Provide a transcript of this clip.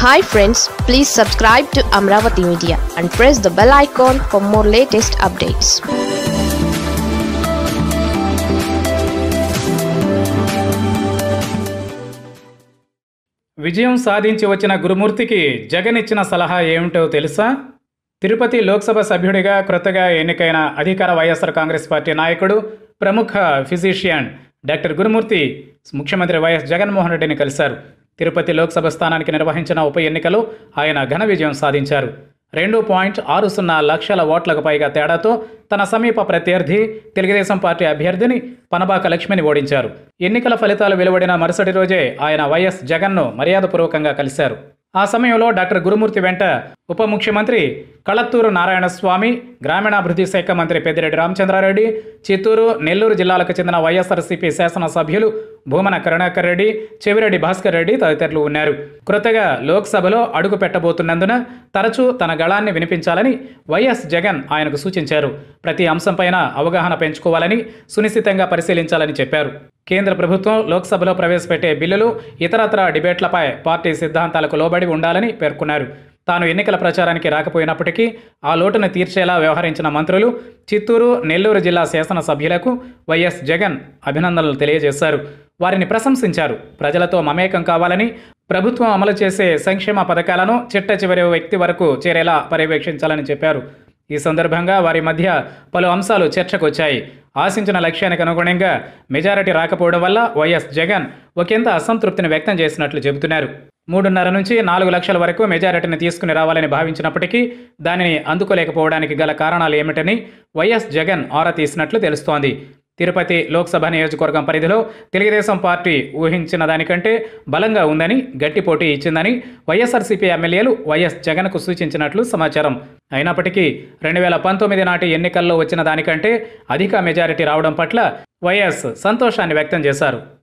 hi friends please subscribe to Amaravati media and press the bell icon for more latest updates విజయం సాధించి వచ్చిన గురుమూర్తికి జగన్ ఇచ్చిన సలహా ఏమిటో తెలుసా తిరుపతి లోక్సభ సభ్యుడిగా క్రొత్తగా ఎన్నికైన అధికార వైఎస్ఆర్ కాంగ్రెస్ పార్టీ నాయకుడు ప్రముఖ ఫిజిషియన్ డాక్టర్ గురుమూర్తి ముఖ్యమంత్రి వైఎస్ జగన్మోహన్ రెడ్డిని కలిశారు తిరుపతి లోక్సభ స్థానానికి నిర్వహించిన ఉప ఎన్నికలో ఆయన ఘన విజయం సాధించారు రెండు పాయింట్ ఆరు సున్నా లక్షల ఓట్లకు పైగా తేడాతో తన సమీప ప్రత్యర్థి తెలుగుదేశం పార్టీ అభ్యర్థిని పనబాక లక్ష్మిని ఓడించారు ఎన్నికల ఫలితాలు వెలువడిన మరుసటి రోజే ఆయన వైఎస్ జగన్ను మర్యాదపూర్వకంగా కలిశారు ఆ సమయంలో డాక్టర్ గురుమూర్తి వెంట ఉప ముఖ్యమంత్రి కళత్తూరు నారాయణస్వామి గ్రామీణాభివృద్ధి శాఖ మంత్రి పెద్దిరెడ్డి రామచంద్రారెడ్డి చిత్తూరు నెల్లూరు జిల్లాలకు చెందిన వైఎస్ఆర్సీపీ శాసనసభ్యులు భూమన కరుణాకర్ రెడ్డి చెవిరెడ్డి భాస్కర్ రెడ్డి తదితరులు ఉన్నారు క్రొత్తగా లోక్సభలో అడుగు పెట్టబోతున్నందున తరచూ తన గళాన్ని వినిపించాలని వైఎస్ జగన్ ఆయనకు సూచించారు ప్రతి అంశంపైన అవగాహన పెంచుకోవాలని సునిశ్చితంగా పరిశీలించాలని చెప్పారు కేంద్ర ప్రభుత్వం లోక్సభలో ప్రవేశపెట్టే బిల్లులు ఇతరత్ర డిబేట్లపై పార్టీ సిద్ధాంతాలకు లోబడి ఉండాలని పేర్కొన్నారు తాను ఎన్నికల ప్రచారానికి రాకపోయినప్పటికీ ఆ లోటును తీర్చేలా వ్యవహరించిన మంత్రులు చిత్తూరు నెల్లూరు జిల్లా శాసనసభ్యులకు వైఎస్ జగన్ అభినందనలు తెలియజేశారు వారిని ప్రశంసించారు ప్రజలతో మమేకం కావాలని ప్రభుత్వం అమలు చేసే సంక్షేమ పథకాలను చిట్ట చివరి వ్యక్తి వరకు చేరేలా పర్యవేక్షించాలని చెప్పారు ఈ సందర్భంగా వారి మధ్య పలు అంశాలు చర్చకు వచ్చాయి ఆశించిన లక్ష్యానికి అనుగుణంగా మెజారిటీ రాకపోవడం వల్ల వైఎస్ జగన్ ఒకంత అసంతృప్తిని వ్యక్తం చేసినట్లు చెబుతున్నారు మూడున్నర నుంచి నాలుగు లక్షల వరకు మెజారిటీని తీసుకుని రావాలని భావించినప్పటికీ దానిని అందుకోలేకపోవడానికి గల కారణాలు ఏమిటని వైఎస్ జగన్ ఆరా తీసినట్లు తెలుస్తోంది తిరుపతి లోక్సభ నియోజకవర్గం పరిధిలో తెలుగుదేశం పార్టీ ఊహించిన దానికంటే బలంగా ఉందని గట్టి పోటీ ఇచ్చిందని వైఎస్ఆర్సీపీ ఎమ్మెల్యేలు వైఎస్ జగన్కు సూచించినట్లు సమాచారం అయినప్పటికీ రెండు వేల పంతొమ్మిది నాటి ఎన్నికల్లో వచ్చిన దానికంటే అధిక మెజారిటీ రావడం పట్ల వైఎస్ సంతోషాన్ని వ్యక్తం చేశారు